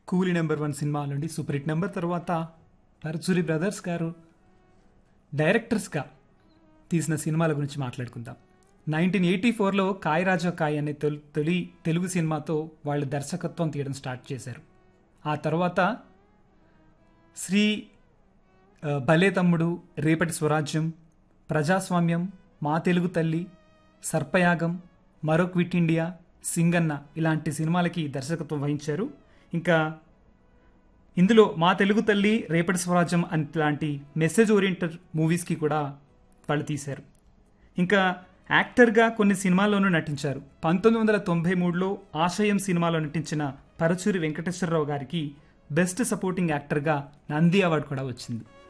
కూలీ number one cinema నుండి super hit number తర్వాత పరచూరి బ్రదర్స్ గారు డైరెక్టర్స్గా తీసిన సినిమాల గురించి మాట్లాడుకుందాం నైన్టీన్ ఎయిటీ ఫోర్లో కాయ్ రాజా కాయ్ అనే తొలి తొలి తెలుగు సినిమాతో వాళ్ళు దర్శకత్వం తీయడం స్టార్ట్ చేశారు ఆ తర్వాత శ్రీ ఆ, భలే తమ్ముడు రేపటి స్వరాజ్యం ప్రజాస్వామ్యం మా తెలుగు తల్లి సర్పయాగం మరో క్విట్ ఇండియా సింగన్న ఇలాంటి సినిమాలకి దర్శకత్వం వహించారు ఇంకా ఇందులో మా తెలుగు తల్లి రేపటి స్వరాజ్యం లాంటి మెసేజ్ ఓరియంటెడ్ మూవీస్కి కూడా వాళ్ళు తీశారు ఇంకా యాక్టర్గా కొన్ని సినిమాల్లోనూ నటించారు పంతొమ్మిది వందల తొంభై మూడులో ఆశయం సినిమాలో నటించిన పరచూరి వెంకటేశ్వరరావు గారికి బెస్ట్ సపోర్టింగ్ యాక్టర్గా నంది అవార్డు కూడా వచ్చింది